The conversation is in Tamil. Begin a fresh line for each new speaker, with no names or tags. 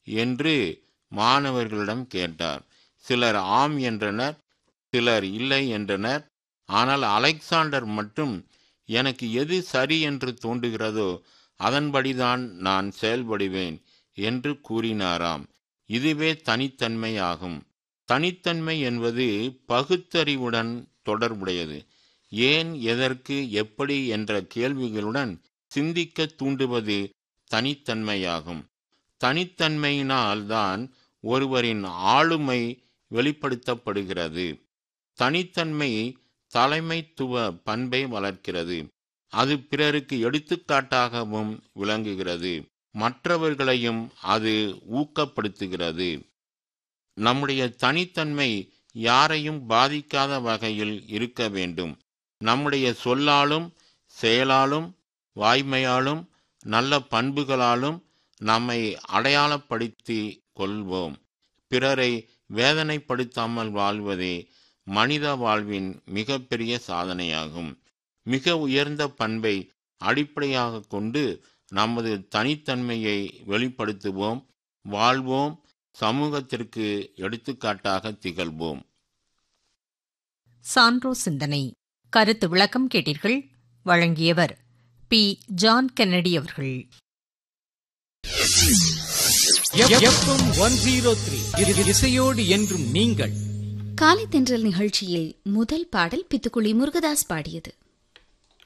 என்று மாணவர்களிடம் கேட்டார் சிலர் ஆம் என்றனர் சிலர் இல்லை என்றனர் ஆனால் அலெக்சாண்டர் மட்டும் எனக்கு எது சரி என்று தோன்றுகிறதோ அதன்படிதான் நான் செயல்படுவேன் என்று கூறினாராம் இதுவே தனித்தன்மை ஆகும் தனித்தன்மை என்பது பகுத்தறிவுடன் தொடர்புடையது ஏன் எதற்கு எப்படி என்ற கேள்விகளுடன் சிந்திக்க தூண்டுவது தனித்தன்மையாகும் தனித்தன்மையினால்தான் ஒருவரின் ஆளுமை வெளிப்படுத்தப்படுகிறது தனித்தன்மை தலைமைத்துவ பண்பை வளர்க்கிறது அது பிறருக்கு எடுத்துக்காட்டாகவும் விளங்குகிறது மற்றவர்களையும் அது ஊக்கப்படுத்துகிறது நம்முடைய தனித்தன்மை யாரையும் பாதிக்காத வகையில் இருக்க வேண்டும் நம்முடைய சொல்லாலும் செயலாலும் வாய்மையாலும் நல்ல பண்புகளாலும் நம்மை அடையாளப்படுத்தி கொள்வோம் பிறரை வேதனைப்படுத்தாமல் வாழ்வதே மனித வாழ்வின் மிகப்பெரிய சாதனையாகும் மிக உயர்ந்த பண்பை அடிப்படையாக கொண்டு நமது தனித்தன்மையை வெளிப்படுத்துவோம் வாழ்வோம் சமூகத்திற்கு எடுத்துக்காட்டாக திகழ்வோம்
சான்றோ சிந்தனை கருத்து விளக்கம் கேட்டீர்கள் வழங்கியவர் பி ஜான் கென்னடி அவர்கள்
எஃப்எம் ஒன் ஜீரோ த்ரீ இசையோடு என்றும் நீங்கள்
காலை தென்றல் நிகழ்ச்சியில் முதல் பாடல் பித்துக்குளி முருகதாஸ் பாடியது